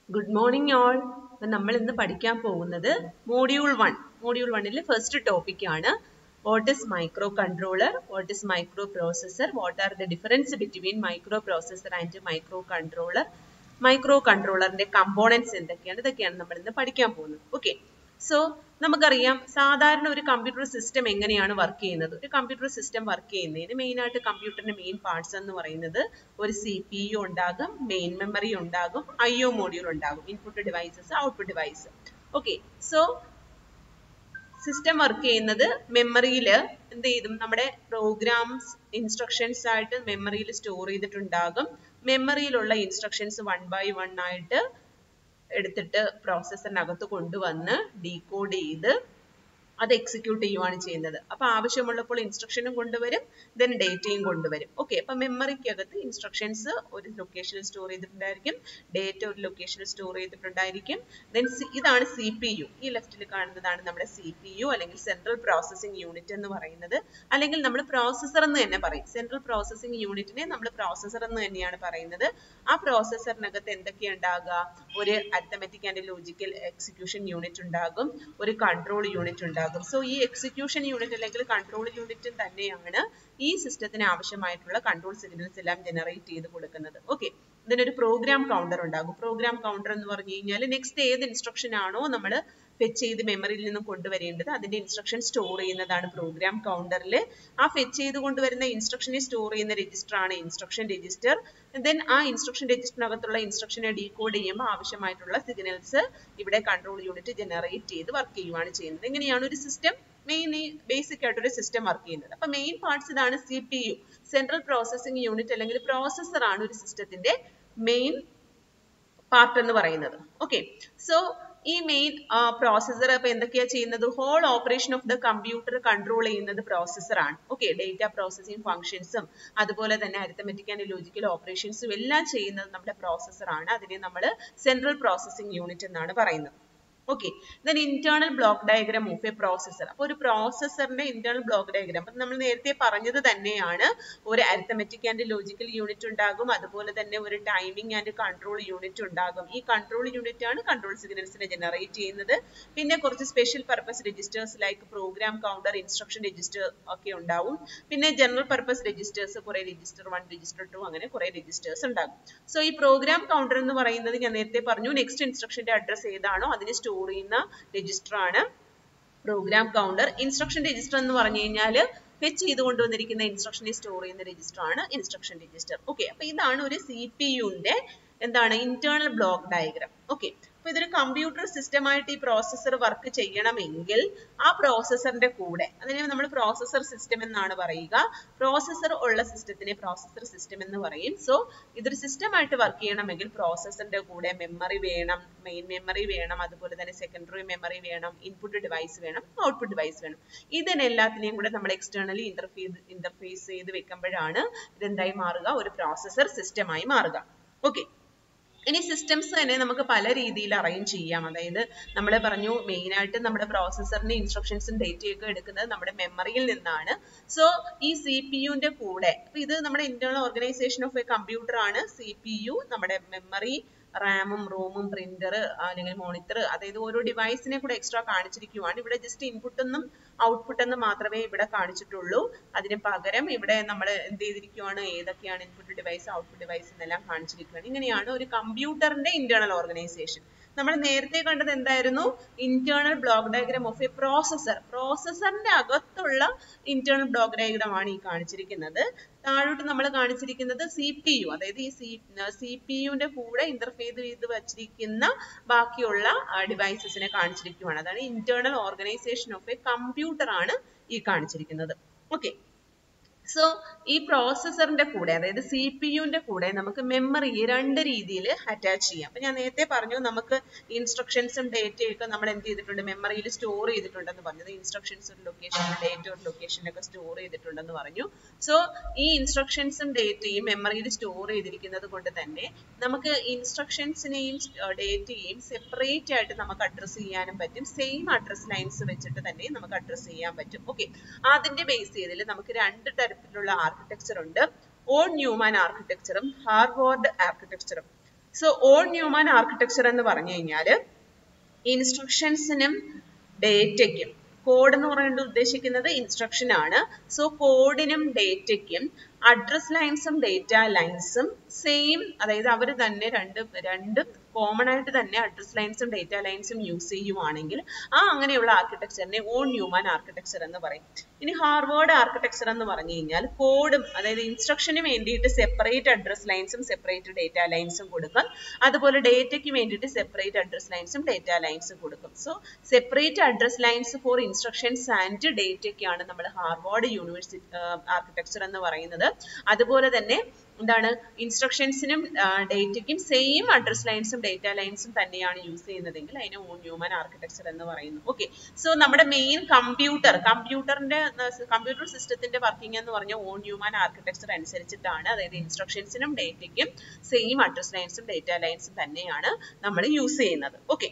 good morning all നമ്മൾ ഇന്ന് പഠിക്കാൻ പോകുന്നത് മോഡ്യൂൾ വൺ മോഡ്യൂൾ വണ്ണിലെ ഫസ്റ്റ് ടോപ്പിക് ആണ് what is micro controller what is micro processor what are the difference between micro processor and micro controller micro കൺട്രോളറിന്റെ components എന്തൊക്കെയാണ് ഇതൊക്കെയാണ് നമ്മൾ ഇന്ന് പഠിക്കാൻ പോകുന്നത് ഓക്കെ സോ നമുക്കറിയാം സാധാരണ ഒരു കമ്പ്യൂട്ടർ സിസ്റ്റം എങ്ങനെയാണ് വർക്ക് ചെയ്യുന്നത് ഒരു കമ്പ്യൂട്ടർ സിസ്റ്റം വർക്ക് ചെയ്യുന്നതിന് മെയിൻ ആയിട്ട് കമ്പ്യൂട്ടറിന്റെ മെയിൻ പാർട്സ് എന്ന് പറയുന്നത് ഒരു സി പി യു ഉണ്ടാകും മെയിൻ മെമ്മറി ഉണ്ടാകും ഐ ഒ മോഡ്യൂൾ ഉണ്ടാകും input devices output device okay so system work ചെയ്യുന്നത് മെമ്മറിയിൽ എന്ത് ചെയ്തും നമ്മുടെ പ്രോഗ്രാംസ് ഇൻസ്ട്രക്ഷൻസ് ആയിട്ട് മെമ്മറിയിൽ സ്റ്റോർ ചെയ്തിട്ടുണ്ടാകും മെമ്മറിയിലുള്ള ഇൻസ്ട്രക്ഷൻസ് വൺ ബൈ വൺ ആയിട്ട് എടുത്തിട്ട് പ്രോസസ്സറിനകത്ത് കൊണ്ടുവന്ന് ഡീകോഡ് ചെയ്ത് അത് എക്സിക്യൂട്ട് ചെയ്യുവാണ് ചെയ്യുന്നത് അപ്പൊ ആവശ്യമുള്ളപ്പോൾ ഇൻസ്ട്രക്ഷനും കൊണ്ടുവരും ദെൻ ഡേറ്റയും കൊണ്ടുവരും ഓക്കെ അപ്പൊ മെമ്മറിക്കകത്ത് ഇൻസ്ട്രക്ഷൻസ് ഒരു ലൊക്കേഷനിൽ സ്റ്റോർ ചെയ്തിട്ടുണ്ടായിരിക്കും ഡേറ്റ ഒരു ലൊക്കേഷനിൽ സ്റ്റോർ ചെയ്തിട്ടുണ്ടായിരിക്കും ദെൻ ഇതാണ് സി പി യു ഈ ലെഫ്റ്റിൽ കാണുന്നതാണ് നമ്മുടെ സി പി യു അല്ലെങ്കിൽ സെൻട്രൽ പ്രോസസ്സിംഗ് യൂണിറ്റ് എന്ന് പറയുന്നത് അല്ലെങ്കിൽ നമ്മൾ പ്രോസസർ എന്ന് തന്നെ പറയും സെൻട്രൽ പ്രോസസ്സിംഗ് യൂണിറ്റിനെ നമ്മൾ പ്രോസസർ എന്ന് തന്നെയാണ് പറയുന്നത് ആ പ്രോസസറിനകത്ത് എന്തൊക്കെയാണ് ഉണ്ടാകുക ഒരു arithmetic and logical execution unit ഉണ്ടാകും ഒരു കൺട്രോൾ യൂണിറ്റ് ഉണ്ടാകും ഉണ്ടാകും സോ ഈ എക്സിക്യൂഷൻ യൂണിറ്റ് അല്ലെങ്കിൽ കൺട്രോൾ യൂണിറ്റ് തന്നെയാണ് ഈ സിസ്റ്റത്തിന് ആവശ്യമായിട്ടുള്ള കൺട്രോൾ സിഗ്നൽസ് എല്ലാം ജനറേറ്റ് ചെയ്ത് കൊടുക്കുന്നത് ഓക്കെ ഇതിനൊരു പ്രോഗ്രാം കൗണ്ടർ ഉണ്ടാകും പ്രോഗ്രാം കൗണ്ടർ എന്ന് പറഞ്ഞു കഴിഞ്ഞാൽ നെക്സ്റ്റ് ഏത് ഇൻസ്ട്രക്ഷൻ ആണോ നമ്മൾ ഫെച്ച് ചെയ്ത് മെമ്മറിയിൽ നിന്നും കൊണ്ടുവരേണ്ടത് അതിന്റെ ഇൻസ്ട്രക്ഷൻ സ്റ്റോർ ചെയ്യുന്നതാണ് പ്രോഗ്രാം കൗണ്ടറിൽ ആ ഫെച്ച് ചെയ്ത് കൊണ്ടുവരുന്ന ഇൻസ്ട്രക്ഷനെ സ്റ്റോർ ചെയ്യുന്ന രജിസ്റ്റർ ആണ് ഇൻസ്ട്രക്ഷൻ രജിസ്റ്റർ ദെൻ ആ ഇൻസ്ട്രക്ഷൻ രജിസ്റ്ററിനകത്തുള്ള ഇൻസ്ട്രക്ഷനെ ഡീകോഡ് ചെയ്യുമ്പോൾ ആവശ്യമായിട്ടുള്ള സിഗ്നൽസ് ഇവിടെ കൺട്രോൾ യൂണിറ്റ് ജനറേറ്റ് ചെയ്ത് വർക്ക് ചെയ്യുവാണ് ചെയ്യുന്നത് എങ്ങനെയാണ് ഒരു സിസ്റ്റം മെയിൻ ബേസിക് ആയിട്ട് ഒരു സിസ്റ്റം വർക്ക് ചെയ്യുന്നത് അപ്പൊ മെയിൻ പാർട്സ് ഇതാണ് C P U central processing unit അല്ലെങ്കിൽ പ്രോസസർ ആണ് ഒരു സിസ്റ്റത്തിന്റെ മെയിൻ പാർട്ട് എന്ന് പറയുന്നത് ഓക്കെ സോ ഈ മെയിൻ പ്രോസസർ അപ്പൊ എന്തൊക്കെയാ ചെയ്യുന്നത് whole operation of the computer control ചെയ്യുന്നത് പ്രോസസർ ആണ് ഓക്കെ ഡേറ്റ പ്രോസസിംഗ് ഫംഗ്ഷൻസും അതുപോലെ തന്നെ അരിത്തമെറ്റിക് ആൻഡ് ലോജിക്കൽ ഓപ്പറേഷൻസും എല്ലാം ചെയ്യുന്നത് നമ്മുടെ പ്രോസസർ ആണ് അതിനെ നമ്മൾ സെൻട്രൽ പ്രോസസിംഗ് യൂണിറ്റ് എന്നാണ് പറയുന്നത് okay then internal block diagram of a processor അപ്പോൾ ഒരു പ്രോസസറിന്റെ ഇന്റേണൽ ബ്ലോക്ക് ഡയഗ്രാം അപ്പം നമ്മൾ നേരത്തെ പറഞ്ഞത് തന്നെയാണ് ഒരു അരിത്തമെറ്റിക് ആൻഡ് ലോജിക്കൽ യൂണിറ്റ് ഉണ്ടാകും അതുപോലെ തന്നെ ഒരു ടൈമിംഗ് ആൻഡ് കൺട്രോൾ യൂണിറ്റ് ഉണ്ടാകും ഈ കൺട്രോൾ യൂണിറ്റ് ആണ് കൺട്രോൾ സിഗ്നൽസിനെ ജനറേറ്റ് ചെയ്യുന്നത് പിന്നെ കുറച്ച് special purpose registers like program counter instruction register ഒക്കെ ഉണ്ടാവും പിന്നെ ജനറൽ പർപ്പസ് രജിസ്റ്റേഴ്സ് കുറെ രജിസ്റ്റർ വൺ രജിസ്റ്റർ ടു അങ്ങനെ കുറെ രജിസ്റ്റേഴ്സ് ഉണ്ടാകും സോ ഈ പ്രോഗ്രാം കൗണ്ടർ എന്ന് പറയുന്നത് ഞാൻ നേരത്തെ പറഞ്ഞു നെക്സ്റ്റ് ഇൻസ്ട്രക്ഷന്റെ അഡ്രസ് ഏതാണോ അതിനെ സ്റ്റോർ ചെയ്യുന്ന രജിസ്റ്റർ ആണ് പ്രോഗ്രാം കൗണ്ടർ ഇൻസ്ട്രക്ഷൻ രജിസ്റ്റർ എന്ന് പറഞ്ഞു കഴിഞ്ഞാൽ ഫെച്ച് ചെയ്ത് കൊണ്ടുവന്നിരിക്കുന്ന ഇൻസ്ട്രക്ഷനെ സ്റ്റോർ ചെയ്യുന്ന രജിസ്റ്റർ ആണ് ഇൻസ്ട്രക്ഷൻ രജിസ്റ്റർ ഓക്കെ അപ്പൊ ഇതാണ് ഒരു സി പി യുന്റെ എന്താണ് ഇന്റേണൽ ബ്ലോക്ക് ഡയഗ്രാം ഓക്കെ അപ്പൊ ഇതൊരു കമ്പ്യൂട്ടർ സിസ്റ്റമായിട്ട് ഈ പ്രോസസ്സർ വർക്ക് ചെയ്യണമെങ്കിൽ ആ പ്രോസസ്സറിന്റെ കൂടെ അതിനെ നമ്മൾ പ്രോസസ്സർ സിസ്റ്റം എന്നാണ് പറയുക പ്രോസസ്സർ ഉള്ള സിസ്റ്റത്തിനെ പ്രോസസ്സർ സിസ്റ്റം എന്ന് പറയും സോ ഇതൊരു സിസ്റ്റമായിട്ട് വർക്ക് ചെയ്യണമെങ്കിൽ പ്രോസസ്സറിന്റെ കൂടെ മെമ്മറി വേണം മെയിൻ മെമ്മറി വേണം അതുപോലെ തന്നെ സെക്കൻഡറി മെമ്മറി വേണം ഇൻപുട്ട് ഡിവൈസ് വേണം ഔട്ട്പുട്ട് ഡിവൈസ് വേണം ഇതിനെല്ലാത്തിനെയും കൂടെ നമ്മൾ എക്സ്റ്റേണലി ഇന്റർഫേസ് ഇന്റർഫേസ് ചെയ്ത് വെക്കുമ്പോഴാണ് ഇതെന്തായി മാറുക ഒരു പ്രോസസ്സർ സിസ്റ്റമായി മാറുക ഓക്കെ ഇനി സിസ്റ്റംസ് തന്നെ നമുക്ക് പല രീതിയിൽ അറേഞ്ച് ചെയ്യാം അതായത് നമ്മൾ പറഞ്ഞു മെയിൻ ആയിട്ട് നമ്മുടെ പ്രോസസ്സറിന്റെ ഇൻസ്ട്രക്ഷൻസും ഡേറ്റയൊക്കെ എടുക്കുന്നത് നമ്മുടെ മെമ്മറിയിൽ നിന്നാണ് സോ ഈ സി പി യുന്റെ കൂടെ ഇത് നമ്മുടെ internal organisation of a computer ആണ് സി പി യു നമ്മുടെ മെമ്മറി റാമും റോമും പ്രിന്റർ അല്ലെങ്കിൽ മോണിറ്റർ അതായത് ഓരോ ഡിവൈസിനെ കൂടെ എക്സ്ട്രാ കാണിച്ചിരിക്കുവാണ് ഇവിടെ ജസ്റ്റ് ഇൻപുട്ട് എന്നും ഔട്ട്പുട്ട് എന്നും മാത്രമേ ഇവിടെ കാണിച്ചിട്ടുള്ളൂ അതിന് പകരം ഇവിടെ നമ്മൾ എന്ത് ചെയ്തിരിക്കുവാണ് ഏതൊക്കെയാണ് ഇൻപുട്ട് ഡിവൈസ് ഔട്ട്പുട്ട് ഡിവൈസ് എന്നെല്ലാം കാണിച്ചിരിക്കുകയാണ് ഇങ്ങനെയാണ് ഒരു കമ്പ്യൂട്ടറിന്റെ ഇന്റേണൽ ഓർഗനൈസേഷൻ നമ്മൾ നേരത്തെ കണ്ടത് എന്തായിരുന്നു internal block diagram of a processor പ്രോസസറിന്റെ അകത്തുള്ള ഇന്റേണൽ ബ്ലോക്ക് ഡയഗ്രാം ആണ് ഈ കാണിച്ചിരിക്കുന്നത് താഴോട്ട് നമ്മൾ കാണിച്ചിരിക്കുന്നത് സി പി യു അതായത് ഈ സി സി പി യുവിന്റെ കൂടെ ഇന്റർഫേസ് ചെയ്ത് വച്ചിരിക്കുന്ന ബാക്കിയുള്ള ഡിവൈസസിനെ കാണിച്ചിരിക്കുകയാണ് അതാണ് internal organisation of a computer ആണ് ഈ കാണിച്ചിരിക്കുന്നത് ഓക്കെ സോ ഈ പ്രോസസ്സറിന്റെ കൂടെ അതായത് സി പി യുവിന്റെ കൂടെ നമുക്ക് മെമ്മറി രണ്ട് രീതിയിൽ അറ്റാച്ച് ചെയ്യാം അപ്പൊ ഞാൻ നേരത്തെ പറഞ്ഞു നമുക്ക് ഇൻസ്ട്രക്ഷൻസും ഡേറ്റയൊക്കെ നമ്മൾ എന്ത് ചെയ്തിട്ടുണ്ട് മെമ്മറിയിൽ സ്റ്റോർ ചെയ്തിട്ടുണ്ടെന്ന് പറഞ്ഞത് ഇൻസ്ട്രക്ഷൻസ് ഒരു ലൊക്കേഷനിൽ ഡേറ്റ ഒരു ലൊക്കേഷനിലൊക്കെ സ്റ്റോർ ചെയ്തിട്ടുണ്ടെന്ന് പറഞ്ഞു സോ ഈ ഇൻസ്ട്രക്ഷൻസും ഡേറ്റയും മെമ്മറിയിൽ സ്റ്റോർ ചെയ്തിരിക്കുന്നത് കൊണ്ട് തന്നെ നമുക്ക് ഇൻസ്ട്രക്ഷൻസിനെയും ഡേറ്റയെയും സെപ്പറേറ്റ് ആയിട്ട് നമുക്ക് അഡ്രസ് ചെയ്യാനും പറ്റും സെയിം അഡ്രസ് ലൈൻസ് വെച്ചിട്ട് തന്നെ നമുക്ക് അഡ്രസ് ചെയ്യാൻ പറ്റും ഓക്കെ അതിന്റെ ബേസ് ചെയ്തതിൽ നമുക്ക് രണ്ട് തരത്തിലുള്ള ആർക്കിടെക്ചർ ഉണ്ട് ഓൺ ന്യൂമാൻ ആർക്കിടെക്ചറും ഹാർവാർഡ് ആർക്കിടെക്ചറും സോ ഓൾ ന്യൂമാൻ ആർക്കിടെക്ചർ എന്ന് പറഞ്ഞു കഴിഞ്ഞാൽ ഇൻസ്ട്രക്ഷൻസിനും ഡേറ്റയ്ക്കും കോഡ് എന്ന് പറയുന്നത് ഉദ്ദേശിക്കുന്നത് ഇൻസ്ട്രക്ഷൻ ആണ് സോ കോഡിനും ഡേറ്റയ്ക്കും അഡ്രസ് ലൈൻസും ഡേറ്റ ലൈൻസും സെയിം അതായത് അവർ തന്നെ രണ്ട് രണ്ട് കോമൺ ആയിട്ട് തന്നെ അഡ്രസ് ലൈൻസും ഡേറ്റ ലൈൻസും യൂസ് ചെയ്യുവാണെങ്കിൽ ആ അങ്ങനെയുള്ള ആർക്കിടെക്ചറിനെ ഓൺ ന്യൂമാൻ ആർക്കിടെക്ചർ എന്ന് പറയും ഇനി ഹാർവേഡ് ആർക്കിടെക്ചർ എന്ന് പറഞ്ഞു കഴിഞ്ഞാൽ കോഡും അതായത് ഇൻസ്ട്രക്ഷന് വേണ്ടിയിട്ട് സെപ്പറേറ്റ് അഡ്രസ് ലൈൻസും സെപ്പറേറ്റ് ഡേറ്റ ലൈൻസും കൊടുക്കും അതുപോലെ ഡേറ്റയ്ക്ക് വേണ്ടിയിട്ട് സെപ്പറേറ്റ് അഡ്രസ് ലൈൻസും ഡേറ്റ ലൈൻസും കൊടുക്കും so separate address lines for instructions and ഡേറ്റയ്ക്കാണ് നമ്മൾ ഹാർവാർഡ് യൂണിവേഴ്സിറ്റി ആർക്കിടെക്ചർ എന്ന് പറയുന്നത് അതുപോലെ തന്നെ എന്താണ് ഇൻസ്ട്രക്ഷൻസിനും ഡേറ്റയ്ക്കും സെയിം അഡ്രസ് ലൈൻസും ഡേറ്റ ലൈൻസും തന്നെയാണ് യൂസ് ചെയ്യുന്നതെങ്കിൽ അതിനെ ഓൺ ഹ്യൂമൻ ആർക്കിടെക്ചർ എന്ന് പറയുന്നു ഓക്കെ സോ നമ്മുടെ മെയിൻ കമ്പ്യൂട്ടർ കമ്പ്യൂട്ടറിന്റെ കമ്പ്യൂട്ടർ സിസ്റ്റത്തിന്റെ വർക്കിംഗ് എന്ന് പറഞ്ഞ ഓൺ ഹ്യൂമൻ ആർക്കിടെക്ചർ അനുസരിച്ചിട്ടാണ് അതായത് ഇൻസ്ട്രക്ഷൻസിനും ഡേറ്റയ്ക്കും സെയിം അഡ്രസ് ലൈൻസും ഡേറ്റ ലൈൻസും തന്നെയാണ് നമ്മൾ യൂസ് ചെയ്യുന്നത് ഓക്കെ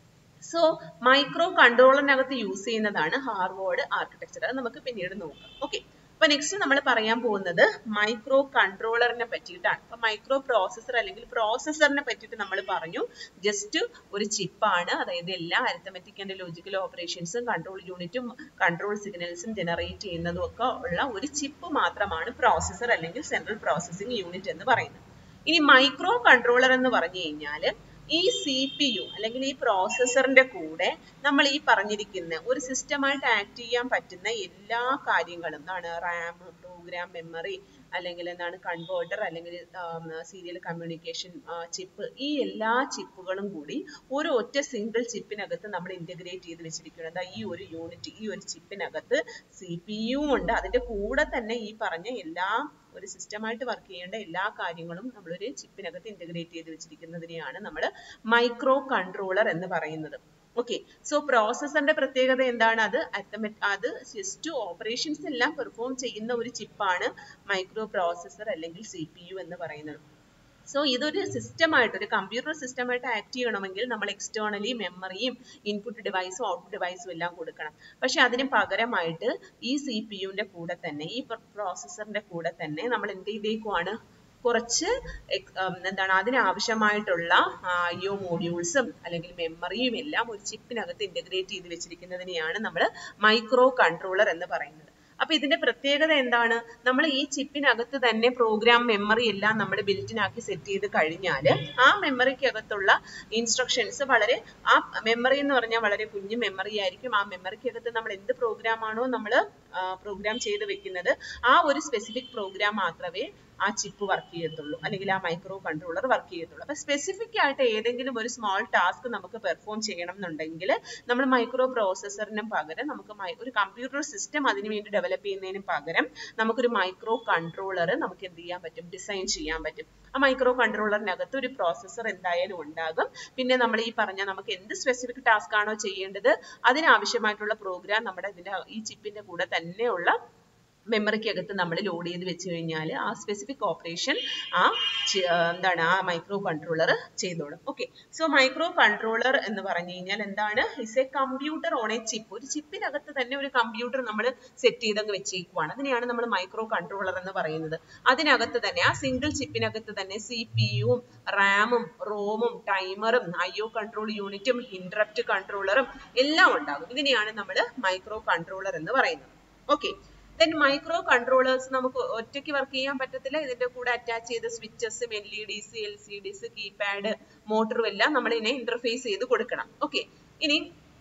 സോ മൈക്രോ കൺട്രോളറിനകത്ത് യൂസ് ചെയ്യുന്നതാണ് ഹാർവേഡ് ആർക്കിടെക്ചർ അത് നമുക്ക് പിന്നീട് നോക്കാം ഓക്കെ അപ്പൊ നെക്സ്റ്റ് നമ്മൾ പറയാൻ പോകുന്നത് മൈക്രോ കൺട്രോളറിനെ പറ്റിയിട്ടാണ് അപ്പൊ മൈക്രോ പ്രോസസർ അല്ലെങ്കിൽ പ്രോസസറിനെ പറ്റിയിട്ട് നമ്മൾ പറഞ്ഞു ജസ്റ്റ് ഒരു ചിപ്പാണ് അതായത് എല്ലാ അരിത്തമെറ്റിക് ആൻഡ് ലോജിക്കൽ ഓപ്പറേഷൻസും കൺട്രോൾ യൂണിറ്റും കൺട്രോൾ സിഗ്നൽസും ജനറേറ്റ് ചെയ്യുന്നതും ഒക്കെ ഉള്ള ഒരു ചിപ്പ് മാത്രമാണ് പ്രോസസർ അല്ലെങ്കിൽ സെൻട്രൽ പ്രോസസ്സിംഗ് യൂണിറ്റ് എന്ന് പറയുന്നത് ഇനി മൈക്രോ കൺട്രോളർ എന്ന് പറഞ്ഞു കഴിഞ്ഞാൽ ഈ സി പി യു അല്ലെങ്കിൽ ഈ പ്രോസസ്സറിന്റെ കൂടെ നമ്മൾ ഈ പറഞ്ഞിരിക്കുന്ന ഒരു സിസ്റ്റമായിട്ട് ആക്ട് ചെയ്യാൻ പറ്റുന്ന എല്ലാ കാര്യങ്ങളും എന്താണ് റാം പ്രോഗ്രാം മെമ്മറി അല്ലെങ്കിൽ എന്താണ് കൺവേർട്ടർ അല്ലെങ്കിൽ സീരിയൽ കമ്മ്യൂണിക്കേഷൻ ചിപ്പ് ഈ എല്ലാ ചിപ്പുകളും കൂടി ഒരു ഒറ്റ സിംഗിൾ ചിപ്പിനകത്ത് നമ്മൾ ഇന്റഗ്രേറ്റ് ചെയ്ത് വെച്ചിരിക്കുന്നത് ഈ ഒരു യൂണിറ്റ് ഈ ഒരു ചിപ്പിനകത്ത് സി പി യു ഉണ്ട് അതിന്റെ കൂടെ തന്നെ ഈ പറഞ്ഞ എല്ലാ ഒരു സിസ്റ്റമായിട്ട് വർക്ക് ചെയ്യേണ്ട എല്ലാ കാര്യങ്ങളും നമ്മളൊരു ചിപ്പിനകത്ത് ഇന്റഗ്രേറ്റ് ചെയ്ത് വെച്ചിരിക്കുന്നതിനെയാണ് നമ്മൾ മൈക്രോ കൺട്രോളർ എന്ന് പറയുന്നത് ഓക്കെ സോ പ്രോസസറിന്റെ പ്രത്യേകത എന്താണ് അത് അത് ജസ്റ്റ് ഓപ്പറേഷൻസ് എല്ലാം പെർഫോം ചെയ്യുന്ന ഒരു ചിപ്പാണ് മൈക്രോ പ്രോസസർ അല്ലെങ്കിൽ സി പി യു എന്ന് പറയുന്നത് സോ ഇതൊരു സിസ്റ്റമായിട്ട് ഒരു കമ്പ്യൂട്ടർ സിസ്റ്റമായിട്ട് ആക്ട് ചെയ്യണമെങ്കിൽ നമ്മൾ എക്സ്റ്റേണലി മെമ്മറിയും ഇൻപുട്ട് ഡിവൈസും ഔട്ട്പുട്ട് ഡിവൈസും എല്ലാം കൊടുക്കണം പക്ഷെ അതിന് പകരമായിട്ട് ഈ സി പി യുവിന്റെ കൂടെ തന്നെ ഈ പ്രോസസറിന്റെ കൂടെ തന്നെ നമ്മൾ എന്ത് ചെയ്തേക്കുവാണ് കുറച്ച് എന്താണ് അതിനാവശ്യമായിട്ടുള്ള ഐഒ മോഡ്യൂൾസും അല്ലെങ്കിൽ മെമ്മറിയും എല്ലാം ഒരു ചിപ്പിനകത്ത് ഇന്റഗ്രേറ്റ് ചെയ്ത് വെച്ചിരിക്കുന്നതിനെയാണ് നമ്മൾ മൈക്രോ കൺട്രോളർ എന്ന് പറയുന്നത് അപ്പൊ ഇതിന്റെ പ്രത്യേകത എന്താണ് നമ്മൾ ഈ ചിപ്പിനകത്ത് തന്നെ പ്രോഗ്രാം മെമ്മറി എല്ലാം നമ്മൾ ബിൽറ്റിനാക്കി സെറ്റ് ചെയ്ത് കഴിഞ്ഞാൽ ആ മെമ്മറിക്കകത്തുള്ള ഇൻസ്ട്രക്ഷൻസ് വളരെ ആ മെമ്മറി എന്ന് പറഞ്ഞാൽ വളരെ കുഞ്ഞു മെമ്മറി ആയിരിക്കും ആ മെമ്മറിക്കകത്ത് നമ്മൾ എന്ത് പ്രോഗ്രാം ആണോ നമ്മൾ പ്രോഗ്രാം ചെയ്ത് വെക്കുന്നത് ആ ഒരു സ്പെസിഫിക് പ്രോഗ്രാം മാത്രമേ ആ ചിപ്പ് വർക്ക് ചെയ്യത്തുള്ളൂ അല്ലെങ്കിൽ ആ മൈക്രോ കൺട്രോളർ വർക്ക് ചെയ്യത്തുള്ളൂ അപ്പൊ സ്പെസിഫിക് ആയിട്ട് ഏതെങ്കിലും ഒരു സ്മോൾ ടാസ്ക് നമുക്ക് പെർഫോം ചെയ്യണം എന്നുണ്ടെങ്കിൽ നമ്മൾ മൈക്രോ പ്രോസസറിനും പകരം നമുക്ക് ഒരു കമ്പ്യൂട്ടർ സിസ്റ്റം അതിനു വേണ്ടി ഡെവലപ്പ് ചെയ്യുന്നതിന് പകരം നമുക്കൊരു മൈക്രോ കൺട്രോളർ നമുക്ക് എന്ത് ചെയ്യാൻ പറ്റും ഡിസൈൻ ചെയ്യാൻ പറ്റും ആ മൈക്രോ കൺട്രോളറിനകത്ത് ഒരു പ്രോസസർ എന്തായാലും ഉണ്ടാകും പിന്നെ നമ്മൾ ഈ പറഞ്ഞ നമുക്ക് എന്ത് സ്പെസിഫിക് ടാസ്ക് ആണോ ചെയ്യേണ്ടത് അതിനാവശ്യമായിട്ടുള്ള പ്രോഗ്രാം നമ്മുടെ ഇതിന്റെ ഈ ചിപ്പിന്റെ കൂടെ തന്നെയുള്ള മെമ്മറിക്കകത്ത് നമ്മൾ ലോഡ് ചെയ്ത് വെച്ച് കഴിഞ്ഞാൽ ആ സ്പെസിഫിക് ഓപ്പറേഷൻ ആ എന്താണ് ആ മൈക്രോ കൺട്രോളർ ചെയ്തോളും ഓക്കെ സോ മൈക്രോ കൺട്രോളർ എന്ന് പറഞ്ഞു കഴിഞ്ഞാൽ എന്താണ് is a computer on a chip ഒരു ചിപ്പിനകത്ത് തന്നെ ഒരു കമ്പ്യൂട്ടർ നമ്മൾ സെറ്റ് ചെയ്തങ്ങ് വെച്ചേക്കുവാണ് അതിനെയാണ് നമ്മൾ മൈക്രോ കൺട്രോളർ എന്ന് പറയുന്നത് അതിനകത്ത് തന്നെ ആ സിംഗിൾ ചിപ്പിനകത്ത് തന്നെ സി പി യുവും റാമും റോമും ടൈമറും ഐ ഒ കൺട്രോൾ യൂണിറ്റും ഇൻട്രപ്റ്റ് കൺട്രോളറും എല്ലാം ഉണ്ടാകും ഇതിനെയാണ് നമ്മൾ മൈക്രോ കൺട്രോളർ എന്ന് പറയുന്നത് ഓക്കെ ദെൻ മൈക്രോ കൺട്രോളേഴ്സ് നമുക്ക് ഒറ്റയ്ക്ക് വർക്ക് ചെയ്യാൻ പറ്റത്തില്ല ഇതിന്റെ കൂടെ അറ്റാച്ച് ചെയ്ത സ്വിച്ചസും L E Ds L C Ds keypad മോട്ടറും എല്ലാം നമ്മൾ ഇതിനെ ഇന്റർഫേസ് ചെയ്ത് കൊടുക്കണം ഓക്കെ ഇനി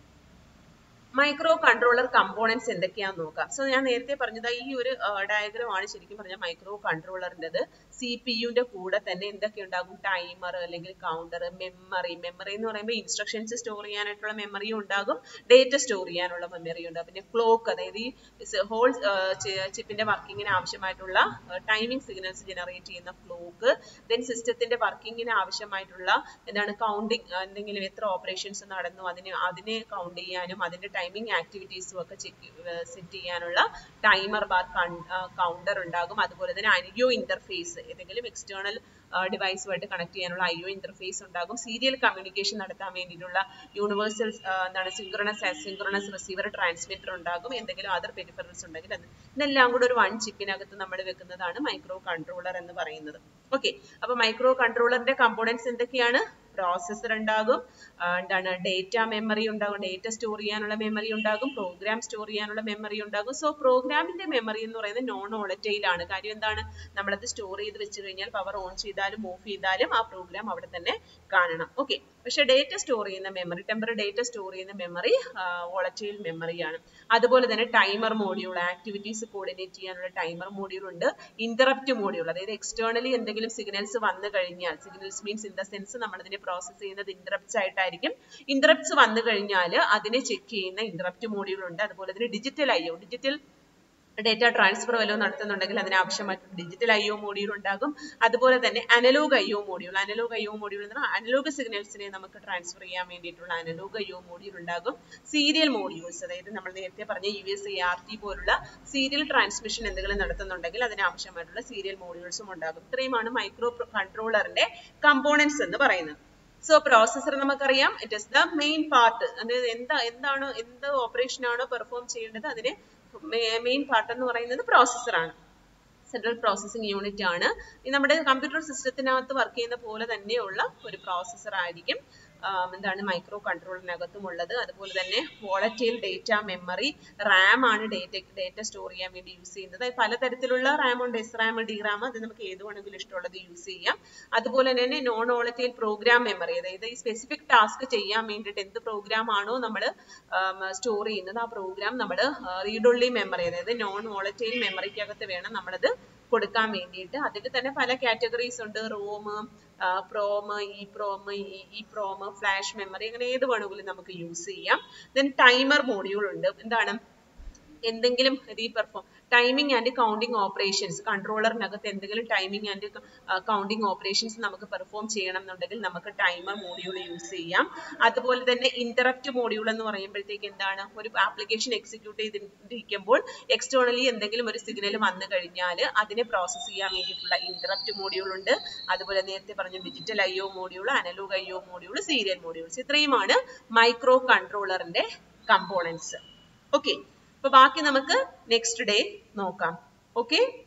മൈക്രോ കൺട്രോളർ കമ്പോണൻസ് എന്തൊക്കെയാന്ന് നോക്കാം സോ ഞാൻ നേരത്തെ പറഞ്ഞത് ഈ ഒരു ഡയഗ്രാം ആണ് ശരിക്കും പറഞ്ഞ മൈക്രോ കൺട്രോളറിൻ്റെത് സി പി യുവിന്റെ കൂടെ തന്നെ എന്തൊക്കെ ഉണ്ടാകും ടൈമർ അല്ലെങ്കിൽ കൗണ്ടർ മെമ്മറി മെമ്മറി എന്ന് പറയുമ്പോൾ ഇൻസ്ട്രക്ഷൻസ് സ്റ്റോർ ചെയ്യാനായിട്ടുള്ള മെമ്മറിയും ഉണ്ടാകും ഡേറ്റ സ്റ്റോർ ചെയ്യാനുള്ള മെമ്മറി ഉണ്ടാകും പിന്നെ ക്ലോക്ക് അതായത് ഈ ഹോൾ ചിപ്പിന്റെ വർക്കിങ്ങിന് ആവശ്യമായിട്ടുള്ള ടൈമിംഗ് സിഗ്നൽസ് ജനറേറ്റ് ചെയ്യുന്ന ക്ലോക്ക് ദെൻ സിസ്റ്റത്തിന്റെ വർക്കിങ്ങിന് ആവശ്യമായിട്ടുള്ള എന്താണ് കൗണ്ടിങ് എന്തെങ്കിലും എത്ര ഓപ്പറേഷൻസ് നടന്നു അതിന് അതിനെ കൗണ്ട് ചെയ്യാനും അതിന്റെ ടൈം ടൈമിംഗ് ആക്ടിവിറ്റീസും ഒക്കെ ചെക്ക് സെറ്റ് ചെയ്യാനുള്ള ടൈമർ ബാർ കൗണ്ടർ ഉണ്ടാകും അതുപോലെ തന്നെ അനിയോ ഇന്റർഫേസ് ഏതെങ്കിലും എക്സ്റ്റേണൽ ഡിവൈസുമായിട്ട് കണക്ട് ചെയ്യാനുള്ള ഐഒ ഇന്റർഫേസ് ഉണ്ടാകും സീരിയൽ കമ്മ്യൂണിക്കേഷൻ നടത്താൻ വേണ്ടിയിട്ടുള്ള യൂണിവേഴ്സൽ എന്താണ് സിങ്ക്രണസ് സിങ്ക്രണസ് റിസീവർ ട്രാൻസ്മിറ്റർ ഉണ്ടാകും എന്തെങ്കിലും അതർ പെരിഫറൽസ് ഉണ്ടെങ്കിൽ അത് ഇതെല്ലാം കൂടെ ഒരു വൺ ചിപ്പിനകത്ത് നമ്മൾ വെക്കുന്നതാണ് മൈക്രോ കൺട്രോളർ എന്ന് പറയുന്നത് ഓക്കെ അപ്പൊ മൈക്രോ കൺട്രോളറിന്റെ കമ്പോണൻസ് എന്തൊക്കെയാണ് പ്രോസസ്സർ ഉണ്ടാകും എന്താണ് ഡേറ്റ മെമ്മറി ഉണ്ടാകും ഡേറ്റ സ്റ്റോർ ചെയ്യാനുള്ള മെമ്മറി ഉണ്ടാകും പ്രോഗ്രാം സ്റ്റോർ ചെയ്യാനുള്ള മെമ്മറി ഉണ്ടാകും സോ പ്രോഗ്രാമിന്റെ മെമ്മറി എന്ന് പറയുന്നത് നോൺ വോളറ്റൈൽ ആണ് കാര്യം എന്താണ് നമ്മളത് സ്റ്റോർ ചെയ്ത് വെച്ച് കഴിഞ്ഞാൽ പവർ ഓൺ ചെയ്താലും ഓഫ് ചെയ്താലും ആ പ്രോഗ്രാം അവിടെ തന്നെ കാണണം ഓക്കെ പക്ഷെ ഡേറ്റ സ്റ്റോർ ചെയ്യുന്ന മെമ്മറി ടെമ്പററി ഡേറ്റ സ്റ്റോർ ചെയ്യുന്ന മെമ്മറി വോളറ്റൈൽ മെമ്മറിയാണ് അതുപോലെ തന്നെ ടൈമർ മോഡ്യൂൾ ആക്ടിവിറ്റീസ് കോർഡിനേറ്റ് ചെയ്യാനുള്ള ടൈമർ മോഡ്യൂൾ ഉണ്ട് ഇന്ററപ്റ്റ് മോഡ്യൂൾ അതായത് എക്സ്റ്റേണലി എന്തെങ്കിലും സിഗ്നൽസ് വന്നു കഴിഞ്ഞാൽ signals means in the sense നമ്മളതിനെ പ്രോസസ് ചെയ്യുന്നത് ഇന്ററപ്റ്റ്സ് ആയിട്ടായിരിക്കും ഇന്ററപ്റ്റ്സ് വന്നു കഴിഞ്ഞാൽ അതിനെ ചെക്ക് ചെയ്യുന്ന ഇന്ററപ്റ്റ് മോഡ്യൂൾ ഉണ്ട് അതുപോലെ തന്നെ digital I O digital data transfer വല്ലതും നടത്തുന്നുണ്ടെങ്കിൽ അതിനാവശ്യമായിട്ട് ഡിജിറ്റൽ ഐ ഒ മോഡ്യൂൾ ഉണ്ടാകും അതുപോലെ തന്നെ analog I O module analog I O module എന്ന് പറഞ്ഞാൽ അനലോഗ് സിഗ്നൽസിനെ നമുക്ക് ട്രാൻസ്ഫർ ചെയ്യാൻ വേണ്ടിയിട്ടുള്ള അനലോഗ് ഐ ഒ മോഡ്യൂൾ ഉണ്ടാകും സീരിയൽ മോഡ്യൂൾസ് അതായത് നമ്മൾ നേരത്തെ പറഞ്ഞ U S A R T പോലുള്ള സീരിയൽ ട്രാൻസ്മിഷൻ എന്തെങ്കിലും നടത്തുന്നുണ്ടെങ്കിൽ അതിനാവശ്യമായിട്ടുള്ള സീരിയൽ മോഡ്യൂൾസും ഉണ്ടാകും ഇത്രയുമാണ് മൈക്രോ കൺട്രോളറിന്റെ കമ്പോണൻസ് എന്ന് പറയുന്നത് സോ പ്രോസസർ നമുക്കറിയാം it is the main part അതായത് എന്താ എന്താണ് എന്ത് ഓപ്പറേഷൻ ആണോ പെർഫോം ചെയ്യേണ്ടത് അതിന് മെയിൻ പാർട്ട് എന്ന് പറയുന്നത് പ്രോസസർ ആണ് സെൻട്രൽ പ്രോസസ്സിംഗ് യൂണിറ്റ് ആണ് ഇത് നമ്മുടെ കമ്പ്യൂട്ടർ സിസ്റ്റത്തിനകത്ത് വർക്ക് ചെയ്യുന്ന പോലെ തന്നെയുള്ള ഒരു പ്രോസസർ ആയിരിക്കും എന്താണ് മൈക്രോ കൺട്രോളിനകത്തും ഉള്ളത് അതുപോലെ തന്നെ വോളറ്റൈൽ ഡേറ്റ മെമ്മറി റാം ആണ് ഡേറ്റ ഡേറ്റ സ്റ്റോർ ചെയ്യാൻ വേണ്ടി യൂസ് ചെയ്യുന്നത് പലതരത്തിലുള്ള റാം ഉണ്ട് എസ് റാം ഡി റാം അത് നമുക്ക് ഏത് വേണമെങ്കിലും ഇഷ്ടമുള്ളത് യൂസ് ചെയ്യാം അതുപോലെ തന്നെ നോൺ വോളറ്റൈൽ പ്രോഗ്രാം മെമ്മറി അതായത് ഈ സ്പെസിഫിക് ടാസ്ക് ചെയ്യാൻ വേണ്ടിയിട്ട് എന്ത് പ്രോഗ്രാം ആണോ നമ്മൾ സ്റ്റോർ ചെയ്യുന്നത് ആ പ്രോഗ്രാം നമ്മൾ റീഡ് ഓൺലി മെമ്മറി അതായത് നോൺ വോളറ്റൈൽ മെമ്മറിക്കകത്ത് വേണം നമ്മളത് കൊടുക്കാൻ വേണ്ടിയിട്ട് അതിൽ തന്നെ പല കാറ്റഗറീസ് ഉണ്ട് ROM PROM E PROM E PROM flash memory അങ്ങനെ ഏത് വേണമെങ്കിലും നമുക്ക് യൂസ് ചെയ്യാം ദെൻ ടൈമർ മോഡ്യൂൾ ഉണ്ട് എന്താണ് എന്തെങ്കിലും ഈ perform timing and counting operations കൺട്രോളറിനകത്ത് എന്തെങ്കിലും ടൈമിംഗ് ആൻഡ് കൗണ്ടിങ് ഓപ്പറേഷൻസ് നമുക്ക് പെർഫോം ചെയ്യണം എന്നുണ്ടെങ്കിൽ നമുക്ക് ടൈമർ മോഡ്യൂൾ യൂസ് ചെയ്യാം അതുപോലെ തന്നെ ഇന്ററപ്റ്റ് മോഡ്യൂൾ എന്ന് പറയുമ്പോഴത്തേക്ക് എന്താണ് ഒരു ആപ്ലിക്കേഷൻ എക്സിക്യൂട്ട് ചെയ്തിരിക്കുമ്പോൾ എക്സ്റ്റേണലി എന്തെങ്കിലും ഒരു സിഗ്നൽ വന്നു കഴിഞ്ഞാൽ അതിനെ പ്രോസസ് ചെയ്യാൻ വേണ്ടിയിട്ടുള്ള ഇന്ററപ്റ്റ് മോഡ്യൂൾ ഉണ്ട് അതുപോലെ നേരത്തെ പറഞ്ഞ digital I O module analog I O module serial modules ഇത്രയുമാണ് മൈക്രോ കൺട്രോളറിന്റെ കമ്പോണൻസ് ഓക്കെ അപ്പൊ ബാക്കി നമുക്ക് നെക്സ്റ്റ് ഡേ നോക്കാം ഓക്കെ